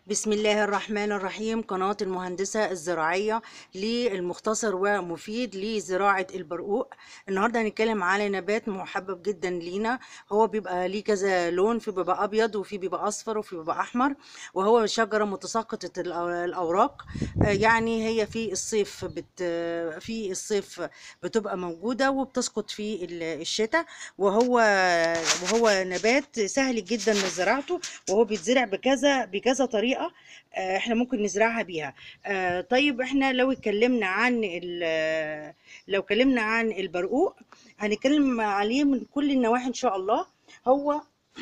بسم الله الرحمن الرحيم قناة المهندسة الزراعية للمختصر ومفيد لزراعة البرقوق النهاردة هنتكلم على نبات محبب جدا لينا هو بيبقى ليه كذا لون في بيبقى أبيض وفي بيبقى أصفر وفي بيبقى أحمر وهو شجرة متساقطة الأو- الأوراق آه، يعني هي في الصيف بت في الصيف بتبقى موجودة وبتسقط في ال- الشتاء وهو وهو نبات سهل جدا زراعته وهو بيتزرع بكذا بكذا طريقة آه، احنا ممكن نزرعها بيها آه، طيب احنا لو اتكلمنا عن ال- لو اتكلمنا عن البرقوق هنتكلم عليه من كل النواحي ان شاء الله هو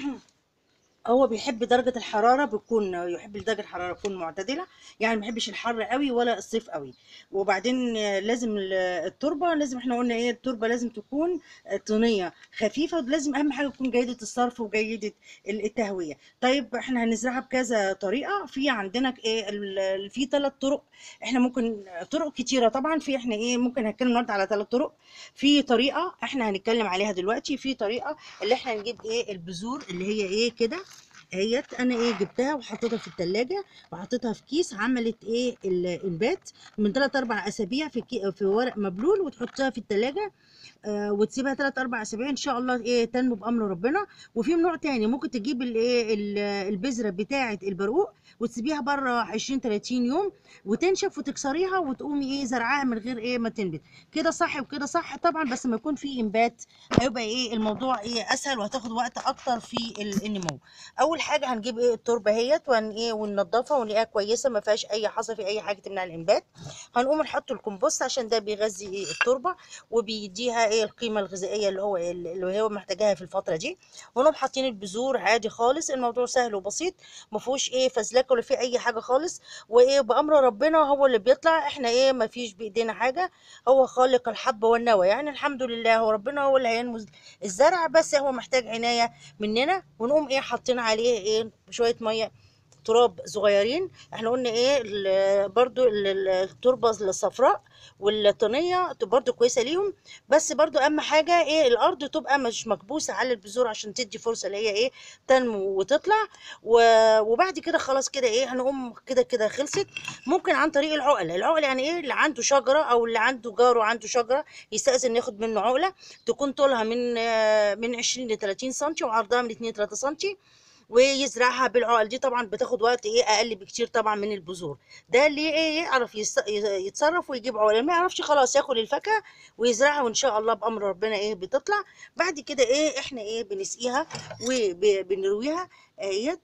هو بيحب درجة الحرارة بتكون يحب درجة الحرارة تكون معتدلة يعني ما بيحبش الحر قوي ولا الصيف قوي وبعدين آه، لازم ال- التربة لازم احنا قلنا ايه التربة لازم تكون آه، طينية خفيفة ولازم اهم حاجة تكون جيدة الصرف وجيدة ال- التهوية طيب احنا هنزرعها بكذا طريقة في عندنا ايه ال- ال- في ثلاث طرق احنا ممكن طرق كتيرة طبعا في احنا ايه ممكن هنتكلم النهارده على ثلاث طرق في طريقة احنا هنتكلم عليها دلوقتي في طريقة اللي احنا نجيب ايه البذور اللي هي ايه كده اهيت انا ايه جبتها وحطيتها في التلاجة وحطيتها في كيس عملت ايه ال- البات من 3 4 اسابيع في كي في ورق مبلول وتحطها في التلاجة آه وتسيبها 3 4 اسابيع ان شاء الله ايه تنمو بامر ربنا وفي نوع تاني ممكن تجيب الايه ال- البذره بتاعه البرقوق وتسيبيها بره 20 30 يوم وتنشف وتكسريها وتقومي ايه زرعاها من غير ايه ما تنبت كده صح وكده صح طبعا بس ما يكون في انبات هيبقى ايه الموضوع ايه اسهل وهتاخد وقت اكتر في ال- النمو اول حاجه هنجيب ايه التربه اهيت وهن ايه وننضفها ونلاقيها كويسه ما فيهاش اي حصى في اي حاجه تمنع الانبات هنقوم نحط الكمبوست عشان ده بيغذي ايه التربه وبيديها ايه القيمه الغذائيه اللي هو اللي هو محتاجاها في الفتره دي ونقوم حاطين البذور عادي خالص الموضوع سهل وبسيط ما فيهوش ايه فزلكه ولا فيه اي حاجه خالص وايه بامر ربنا هو اللي بيطلع احنا ايه ما فيش بايدينا حاجه هو خالق الحب والنوى يعني الحمد لله هو ربنا هو اللي هينمو الزرع بس هو محتاج عنايه مننا ونقوم ايه حاطين عليه ايه شويه ميه تراب صغيرين احنا قلنا ايه ال- برضو ال- ال- التربه الصفراء والطينيه برضو كويسه ليهم بس برضو اهم حاجه ايه الارض تبقى مش مكبوسه على البذور عشان تدي فرصه اللي هي ايه تنمو وتطلع و- وبعد كده خلاص كده ايه هنقوم كده كده خلصت ممكن عن طريق العقله العقله يعني ايه اللي عنده شجره او اللي عنده جاره عنده شجره يستأذن ياخد منه عقله تكون طولها من آه، من 20 ل 30 سم وعرضها من 2 3 سم ويزرعها بالعقل دي طبعا بتاخد وقت ايه اقل بكتير طبعا من البذور ده اللي ايه يعرف يس- يتصرف ويجيب عقل ما يعرفش خلاص ياخد الفاكهه ويزرعها وان شاء الله بامر ربنا ايه بتطلع بعد كده ايه احنا ايه بنسقيها وبنرويها ايات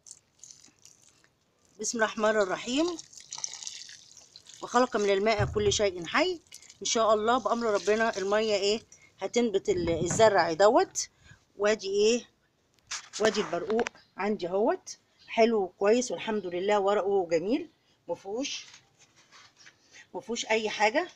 بسم الله الرحمن الرحيم وخلق من الماء كل شيء حي ان شاء الله بامر ربنا الميه ايه هتنبت ال- الزرع دوت وادي ايه وادي البرقوق عندي اهوت حلو وكويس والحمد لله ورقه جميل مفهوش مفهوش اي حاجه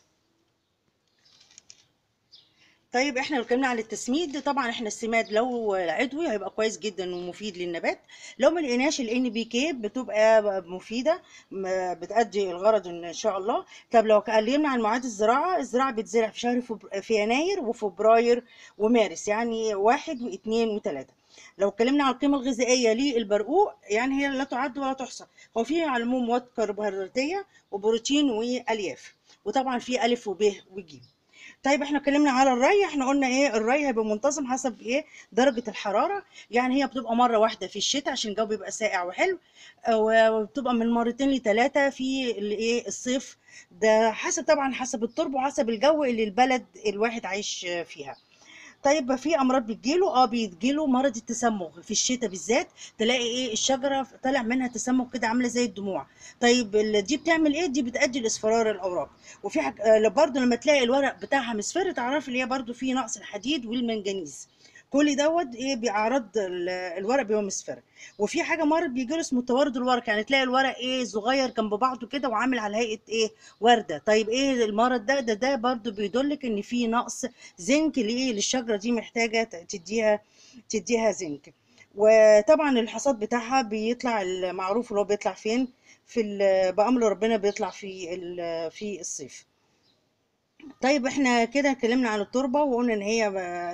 طيب احنا لو اتكلمنا عن التسميد طبعا احنا السماد لو عضوي هيبقى كويس جدا ومفيد للنبات لو ما لقيناش الان بي كي بتبقى مفيده م- بتأدي الغرض ان شاء الله طب لو اتكلمنا عن مواعيد الزراعه الزراعه بتزرع في شهر فبر... في يناير وفبراير ومارس يعني واحد واثنين وثلاثه لو اتكلمنا عن القيمه الغذائيه للبرقوق يعني هي لا تعد ولا تحصى هو فيه على العموم مواد كربوهيدراتيه وبروتين والياف وطبعا في الف وب وج طيب احنا اتكلمنا على الري احنا قلنا ايه الري هيبقى منتظم حسب ايه درجة الحرارة يعني هي بتبقى مرة واحدة في الشتاء عشان الجو بيبقى ساقع وحلو آه، وبتبقى من مرتين لثلاثة في الايه الصيف ده حسب طبعا حسب التربة وحسب الجو اللي البلد الواحد عايش فيها طيب في امراض بتجيله اه بيجيله مرض التسمغ في الشتاء بالذات تلاقي ايه الشجره طالع منها تسمغ كده عامله زي الدموع طيب ال- دي بتعمل ايه دي بتؤدي لاصفرار الاوراق وفي حاجه آه، برضه لما تلاقي الورق بتاعها مصفر تعرف اللي هي برضه في نقص الحديد والمنجنيز كل دوت ايه بأعراض ال- الورق بيبقى مصفر وفي حاجه مرض بيجي له اسمه تورد الورق يعني تلاقي الورق ايه صغير جنب بعضه كده وعامل على هيئه ايه ورده طيب ايه المرض ده ده ده برضه بيدلك ان في نقص زنك ليه للشجره دي محتاجه ت- تديها تديها زنك وطبعا الحصاد بتاعها بيطلع المعروف اللي هو بيطلع فين في ال- بأمر ربنا بيطلع في ال- في الصيف طيب احنا كده اتكلمنا عن التربة وقلنا ان هي ب-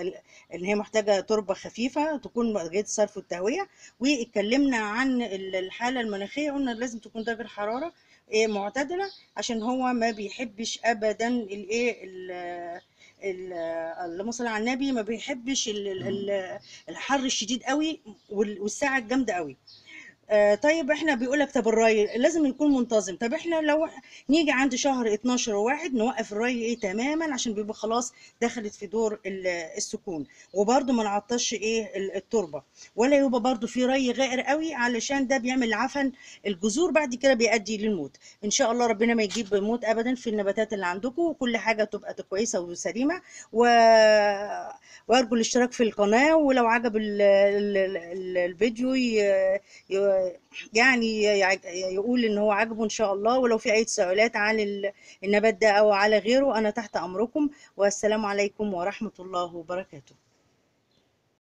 ان هي محتاجه تربه خفيفه تكون جيد الصرف والتهويه واتكلمنا عن ال- الحاله المناخيه قلنا لازم تكون درجه الحراره ايه معتدله عشان هو ما بيحبش ابدا الايه ال- ال- اللهم صل على النبي ما بيحبش ال- ال- ال- الحر الشديد قوي وال- والساعه الجامده قوي آه طيب احنا بيقولك طب الري لازم يكون منتظم طب احنا لو نيجي عند شهر 12 وواحد نوقف الري ايه تماما عشان بيبقى خلاص دخلت في دور ال- السكون وبرده ما نعطش ايه ال- التربه ولا يبقى برده في ري غائر قوي علشان ده بيعمل عفن الجذور بعد كده بيؤدي للموت ان شاء الله ربنا ما يجيب موت ابدا في النباتات اللي عندكم وكل حاجه تبقى كويسه وسليمه و... وارجو الاشتراك في القناه ولو عجب ال... ال... ال- الفيديو ي... ي- يعني يع- يقول ان هو عاجبه ان شاء الله ولو في اي تساؤلات عن ال- النبات ده او على غيره انا تحت امركم والسلام عليكم ورحمة الله وبركاته